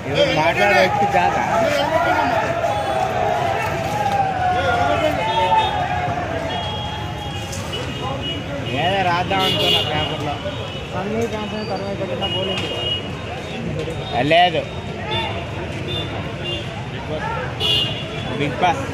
ఎవరు మాట్లాడే వ్యక్తి కాదా ఏదో రాద్దాం అనుకున్నా పేపర్లో అన్ని కంపెనీ తర్వాత పెట్టిన పోలింగ్ లేదు బిగ్ బాస్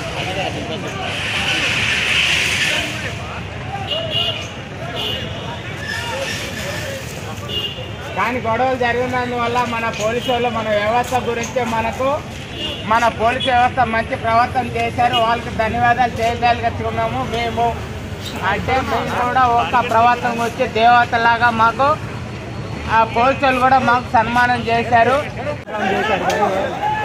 కానీ గొడవలు జరిగినందువల్ల మన పోలీసు వాళ్ళు మన వ్యవస్థ గురించి మనకు మన పోలీసు వ్యవస్థ మంచి ప్రవర్తన చేశారు వాళ్ళకి ధన్యవాదాలు చేయగలుగుతున్నాము మేము అంటే మేము కూడా ఒక ప్రవర్తన వచ్చి దేవతలాగా మాకు ఆ పోలీసు వాళ్ళు కూడా మాకు సన్మానం చేశారు చేశారు కానీ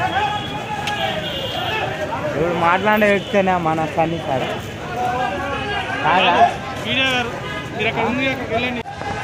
ఇప్పుడు మాట్లాడే వ్యక్తినే మన సన్ని సార్ కాదా మీడియా గారు మీరు అక్కడ ఉంది అక్కడికి వెళ్ళండి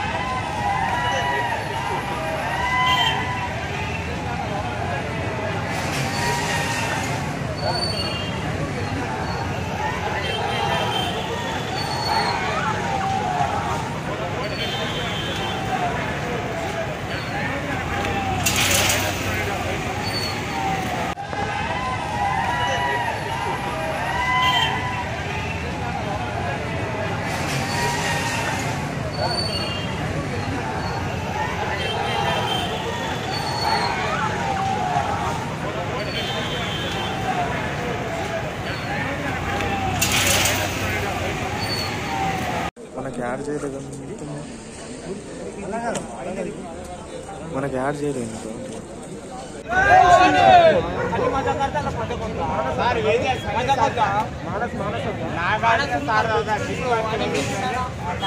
మనకి యాడ్ చేయలేదు మనకి యాడ్ చేయలేదు ఎందుకు సార్ ఏదే సన్ని సార్ నాగార్జున సార్ అవుతా దిక్కు పట్టుకుని కూర్చొని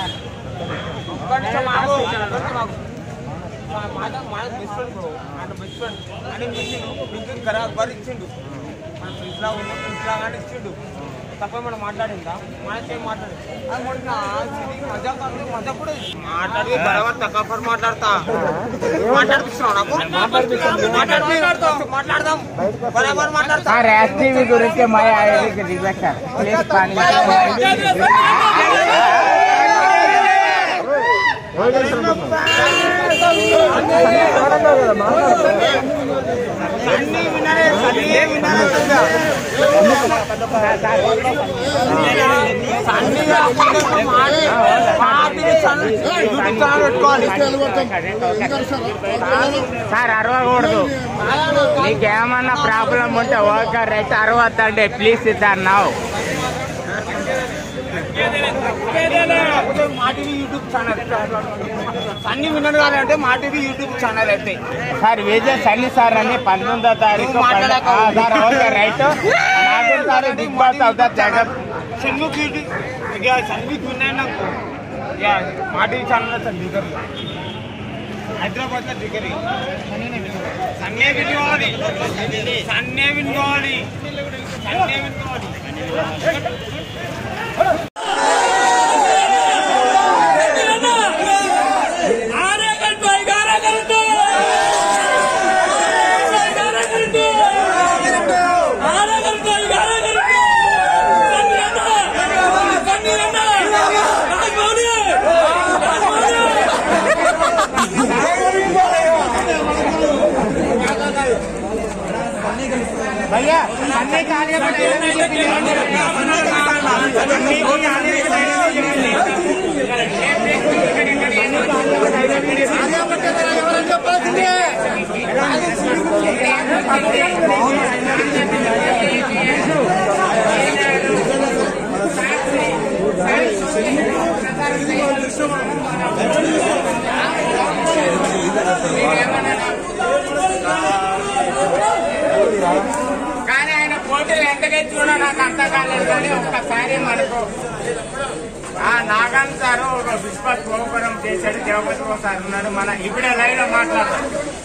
తప్ప మనం మాట్లాడిందా మనకేం మాట్లాడి అది మొన్న మజా కాదు మజా కూడా మాట్లాడి బరాబర్ తక్కువ మాట్లాడతా మాట్లాడిపిస్తున్నావు నాకు మాట్లాడతాం మాట్లాడదాం బరాబర్ మాట్లాడతా సార్ ఎస్టీవీ గురించి మై ఐడికి రిక్వెస్ట్ సార్ ప్లీజ్ పని సార్ అరవకూడదు నీకేమన్నా ప్రాబ్లం ఉంటే ఓకే రైట్ అరవద్దండి ప్లీజ్ ఇద్దన్నావు మా టీవీ యూట్యూబ్ ఛానల్ అన్ని విన్నాడు కాదంటే మా టీవీ యూట్యూబ్ ఛానల్ అయితే సార్ విజయ్ సన్ని సార్ అని పంతొమ్మిదో తారీఖు నువ్వు మాట్లాడకు. ఆ, sir okay right Nagul sir Bigg Boss అవుతారు జగన్ షణ్ముఖ్ యూట్యూబ్ ఇక షణ్ముఖ్ విన్నాడు నాకు ఇక మా టీవీ ఛానల్ సార్ దిగరు హైదరాబాద్ లో దిగరు సన్నే వినుకోవాలి సన్నే వినుకోవాలి సన్నే వినుకోవాలి భయ్యా సన్నీ ఖాళీ కానీ ఆయన పోటీలు ఎంతకైతే చూడ నాకు అర్థం కాలేదు కానీ ఒక్కసారి మనకు ఆ నాగాన్ సారు ఒక విశ్వాస్ గోపురం చేశాడు దేవపతి సార్ ఉన్నాడు మన ఇప్పుడే లైవ్ లో మాట్లాడతాం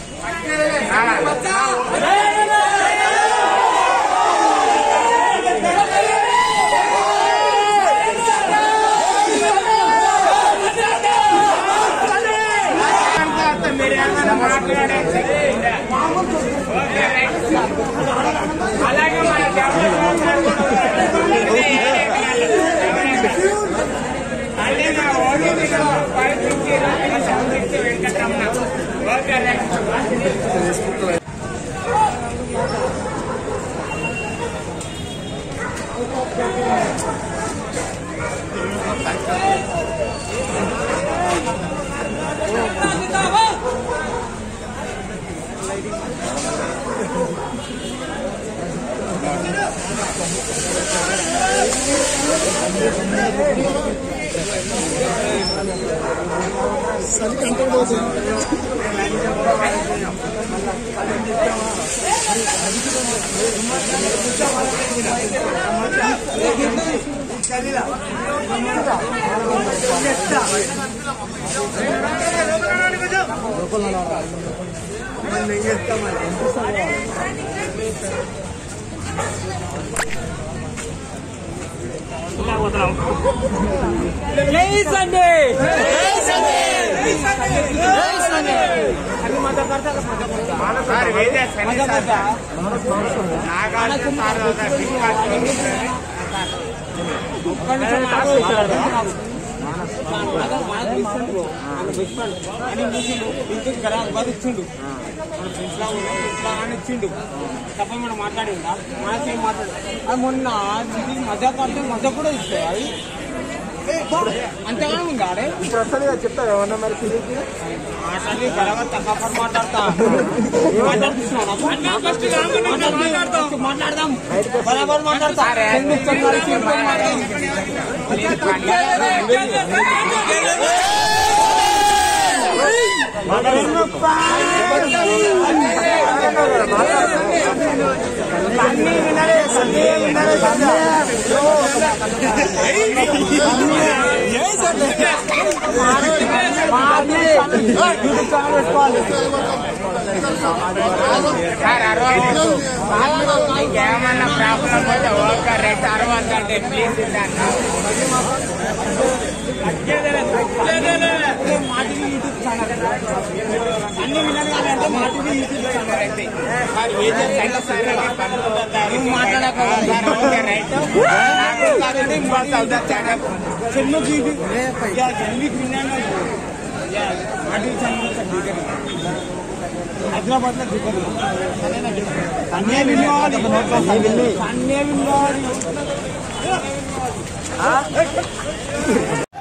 మీరు ఏమైనా మాట్లాడేసి ఓకే రైట్ అలాగే మన మళ్ళీ నా ఓటీపీలో five fifty seven fifty Venkataramana okay right sir వేదే సన్ని సార్ నాగార్జున సార్ ఒక బిగ్ బాస్ లో ఉంటారు. ఇచ్చిండు మన ఫ్రెండ్స్ లా ఉన్నాం ఫ్రెండ్స్ లా అని ఇచ్చిండు తప్ప మనం మాట్లాడిందా మనకేం మాట్లాడు అది మొన్న ఇది మజా పడితే మజా కూడా ఇస్తాయి అది అంతగానే ఉందా ఆడే ఇప్పుడు వస్తుంది కదా చెప్తా ఏమన్నా మరి తిరిగి మాట్లాడి బరాబర్ తక్కువ మాట్లాడతా ఏం మాట్లాడుతున్నావు నాకు? మాట్లాడతాం. మాట్లాడదాం బరాబర్ మాట్లాడతా సార్, ఎందుకు చెప్పాలి? చెప్పాలి, మాట్లాడదాం. సార్ అరవద్దు ఇంకేమన్నా ప్రాబ్లం పోతే ఓకే రేట్ అరవద్దు అంటే ప్లీజ్ ఇద్దాను అన్ని వినాలి అంటే మాటివి యూట్యూబ్ ఛానల్ అయితే మరి వేదే సన్ని సార్ నువ్వు మాట్లాడక సార్ ఓకే రైట్ నాకు సార్ ఇది ఇంపార్ట్ అవుతుంది ఛానల్ జన్మకి యా జన్మకి విన్నాను యా మాటివి ఛానల్ దిగరు హైదరాబాద్ లో దిగరు అన్నే విన్నవాడి అన్నే విన్నవాడి